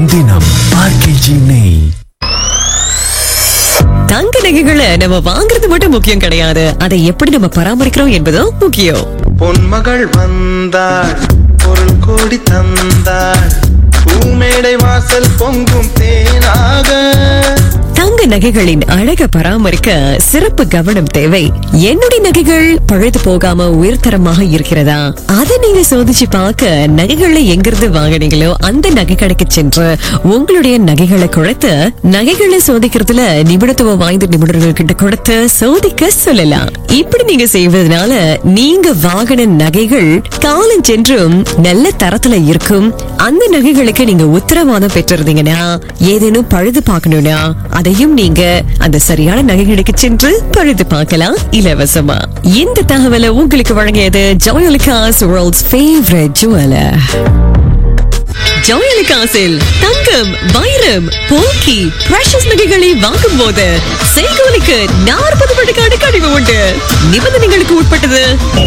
தினம் ஆர்கேஜி நெய் தங்க நகைகளை நம்ம வாங்குறது மட்டும் முக்கியம் கிடையாது அதை எப்படி நம்ம பராமரிக்கிறோம் என்பதும் முக்கியம் பொன்மகள் வந்தாள் பொருள் கோடி தந்தாள் பூமேடை வாசல் பொங்கும் தேனாக தங்க நகைகளின் அழக பராமரிக்க சிறப்பு கவனம் தேவை என்னுடைய நகைகள் பழுது போகாம உயர்தரமாக இருக்கிறதா அதை நீங்க சோதிச்சு பார்க்க நகைகளை எங்கிருந்து வாங்குனீங்களோ அந்த நகை கடைக்கு சென்று உங்களுடைய நகைகளை கொடுத்து நகைகளை சோதிக்கிறதுல நிபுணத்துவம் வாய்ந்த நிபுணர்கள் கிட்ட கொடுத்து சோதிக்க சொல்லலாம் இப்படி நீங்க செய்வதனால நீங்க வாங்கின நகைகள் காலம் சென்றும் நல்ல தரத்துல இருக்கும் அந்த நகைகளுக்கு நீங்க உத்தரவாதம் பெற்றிருந்தீங்கன்னா ஏதேனும் பழுது பார்க்கணும்னா அதையும் நீங்க அந்த சரியான நகைகளுக்கு சென்று பழுது பார்க்கலாம் இலவசமா இந்த தகவலை உங்களுக்கு வழங்கியது ஜோயலுக்காஸ் வேர்ல்ட்ஸ் ஃபேவரட் ஜுவலர் ஜோயலுக்காஸில் தங்கம் வைரம் போக்கி பிரஷஸ் நகைகளை வாங்கும் போது செய்கோலிக்கு நாற்பது விழுக்காடு கழிவு உண்டு நிபந்தனைகளுக்கு உட்பட்டது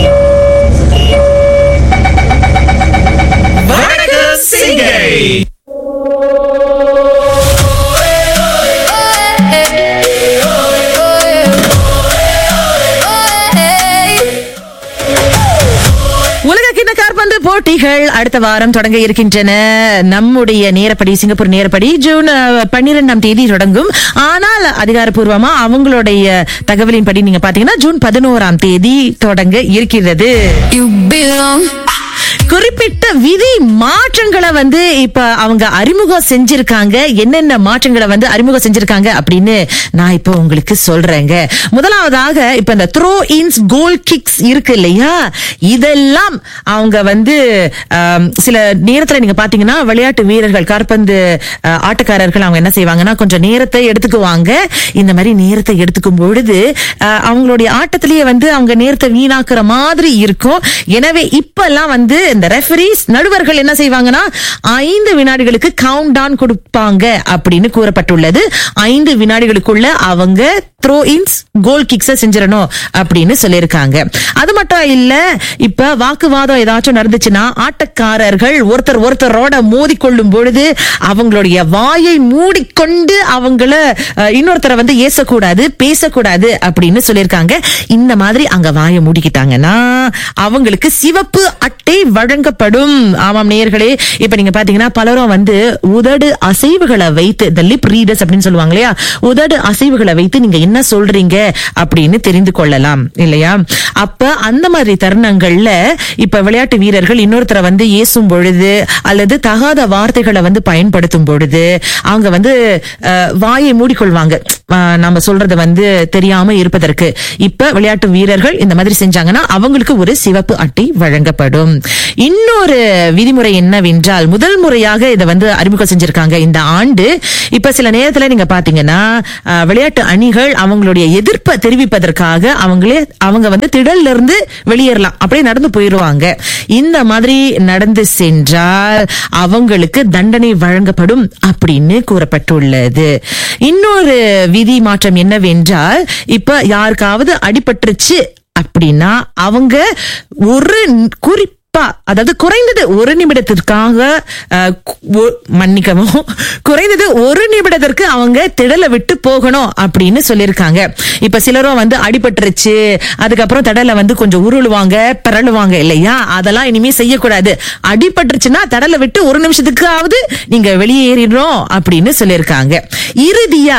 உலக கிண்ண காற்பந்து போட்டிகள் அடுத்த வாரம் தொடங்க இருக்கின்றன நம்முடைய நேரப்படி சிங்கப்பூர் நேரப்படி ஜூன் அஹ், பன்னிரெண்டாம் தேதி தொடங்கும் ஆனால் அதிகாரப்பூர்வமா அவங்களுடைய தகவலின்படி நீங்க பாத்தீங்கன்னா ஜூன் பதினோராம் தேதி தொடங்க இருக்கிறது You belong. குறிப்பிட்ட விதி மாற்றங்களை வந்து இப்ப அவங்க அறிமுகம் செஞ்சிருக்காங்க என்னென்ன மாற்றங்களை வந்து அறிமுகம் செஞ்சிருக்காங்க அப்படின்னு நான் இப்ப உங்களுக்கு சொல்றேங்க முதலாவதாக இப்ப இந்த த்ரோ இன்ஸ் கோல் கிக்ஸ் இருக்கு இல்லையா இதெல்லாம் அவங்க வந்து ஆம், சில நேரத்துல நீங்க பாத்தீங்கன்னா விளையாட்டு வீரர்கள் காற்பந்து அஹ், ஆட்டக்காரர்கள் அவங்க என்ன செய்வாங்கன்னா கொஞ்சம் நேரத்தை எடுத்துக்குவாங்க இந்த மாதிரி நேரத்தை எடுத்துக்கும் பொழுது அஹ், அவங்களுடைய ஆட்டத்திலேயே வந்து அவங்க நேரத்தை வீணாக்குற மாதிரி இருக்கும் எனவே இப்ப எல்லாம் வந்து இந்த ரெஃபரிஸ் நடுவர்கள் என்ன செய்வாங்கன்னா ஐந்து வினாடிகளுக்கு கவுண்ட் டவுன் கொடுப்பாங்க அப்படின்னு கூறப்பட்டுள்ளது ஐந்து வினாடிகளுக்குள்ள அவங்க த்ரோ இன்ஸ் கோல் கிக்ஸ செஞ்சிடணும் அப்படின்னு சொல்லியிருக்காங்க அது மட்டும் இல்ல இப்ப வாக்குவாதம் ஏதாச்சும் நடந்துச்சுன்னா ஆட்டக்காரர்கள் ஒருத்தர் ஒருத்தரோட மோதிக்கொள்ளும் பொழுது அவங்களுடைய வாயை மூடிக்கொண்டு அவங்கள அஹ், இன்னொருத்தரை வந்து ஏசக்கூடாது பேசக்கூடாது அப்படின்னு சொல்லியிருக்காங்க இந்த மாதிரி அங்க வாயை மூடிக்கிட்டாங்கன்னா அவங்களுக்கு சிவப்பு அட்டை வழங்கப்படும் ஆமாம் நேயர்களே இப்ப நீங்க பாத்தீங்கன்னா பலரும் வந்து உதடு அசைவுகளை வைத்து இந்த லிப் ரீடர்ஸ் அப்படின்னு சொல்லுவாங்க இல்லையா உதடு அசைவுகளை வைத்து நீங்க என்ன சொல்றீங்க அப்படின்னு தெரிந்து கொள்ளலாம் இல்லையா அப்ப அந்த மாதிரி தருணங்கள்ல இப்ப விளையாட்டு வீரர்கள் இன்னொருத்தரை வந்து ஏசும் பொழுது அல்லது தகாத வார்த்தைகளை வந்து பயன்படுத்தும் பொழுது அவங்க வந்து அஹ், வாயை மூடிக்கொள்வாங்க அஹ், நம்ம சொல்றத வந்து தெரியாம இருப்பதற்கு இப்ப விளையாட்டு வீரர்கள் இந்த மாதிரி செஞ்சாங்கன்னா அவங்களுக்கு ஒரு சிவப்பு அட்டை வழங்கப்படும் இன்னொரு விதிமுறை என்னவென்றால் முதல் முறையாக இதை வந்து அறிமுகம் செஞ்சிருக்காங்க இந்த ஆண்டு இப்ப சில நேரத்துல நீங்க பாத்தீங்கன்னா அஹ், விளையாட்டு அணிகள் அவங்களுடைய எதிர்ப்பை தெரிவிப்பதற்காக அவங்களே அவங்க வந்து திடல்ல இருந்து வெளியேறலாம் அப்படியே நடந்து போயிருவாங்க இந்த மாதிரி நடந்து சென்றால் அவங்களுக்கு தண்டனை வழங்கப்படும் அப்படின்னு கூறப்பட்டுள்ளது இன்னொரு விதி மாற்றம் என்னவென்றால் இப்ப யாருக்காவது அடிபட்டுருச்சு அப்படின்னா அவங்க ஒரு குறிப்பா அதாவது குறைந்தது ஒரு நிமிடத்திற்காக அஹ், கு- ஒ- மன்னிக்கவும் குறைந்தது ஒரு நிமிடத்திற்கு அவங்க திடலை விட்டு போகணும் அப்படின்னு சொல்லியிருக்காங்க இப்ப சிலரும் வந்து அடிபட்டுருச்சு அதுக்கப்புறம் திடலை வந்து கொஞ்சம் உருளுவாங்க பிறழுவாங்க இல்லையா அதெல்லாம் இனிமே செய்யக்கூடாது அடிபட்டுருச்சுன்னா திடலை விட்டு ஒரு நிமிஷத்துக்காவது நீங்க வெளியேறிடுறோம் அப்படின்னு சொல்லியிருக்காங்க இறுதியா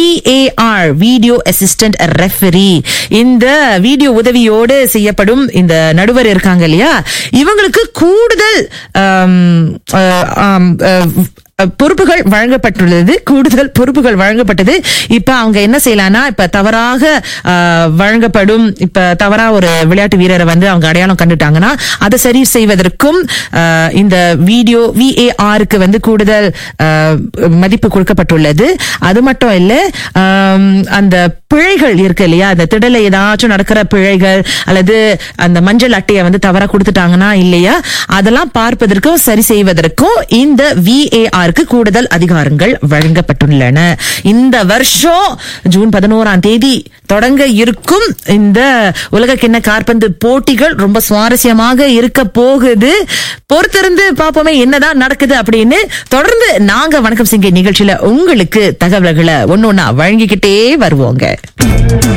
விஏஆர் வீடியோ அசிஸ்டன்ட் ரெஃபரி இந்த வீடியோ உதவியோடு செய்யப்படும் இந்த நடுவர் இருக்காங்க இல்லையா இவங்களுக்கு கூடுதல் ஆம், அஹ், ஆம், அஹ், அஹ், பொறுப்புகள் வழங்கப்பட்டுள்ளது கூடுதல் பொறுப்புகள் வழங்கப்பட்டது இப்ப அவங்க என்ன செய்யலாம்னா இப்ப தவறாக அஹ், வழங்கப்படும் இப்ப தவறா ஒரு விளையாட்டு வீரரை வந்து அவங்க அடையாளம் கண்டுட்டாங்கன்னா அதை சரி செய்வதற்கும் அஹ், இந்த வீடியோ விஏஆருக்கு வந்து கூடுதல் அஹ், மதிப்பு கொடுக்கப்பட்டுள்ளது அது மட்டும் இல்ல ஆம், அந்த பிழைகள் இருக்கு இல்லையா அந்த திடல ஏதாச்சும் நடக்கிற பிழைகள் அல்லது அந்த மஞ்சள் அட்டையை வந்து தவறா கொடுத்துட்டாங்கன்னா இல்லையா அதெல்லாம் பார்ப்பதற்கும் சரி செய்வதற்கும் இந்த விஏஆருக்கு கூடுதல் அதிகாரங்கள் வழங்கப்பட்டுள்ளன இந்த வருஷம் ஜூன் பதினோராம் தேதி தொடங்க இருக்கும் இந்த உலக கிண்ண காற்பந்து போட்டிகள் ரொம்ப சுவாரஸ்யமாக இருக்க போகுது பொறுத்திருந்து பார்ப்போமே என்னதான் நடக்குது அப்படின்னு தொடர்ந்து நாங்க வணக்கம் சிங்கை நிகழ்ச்சியில உங்களுக்கு தகவல்களை ஒன்னொன்னா வழங்கிக்கிட்டே வருவோங்க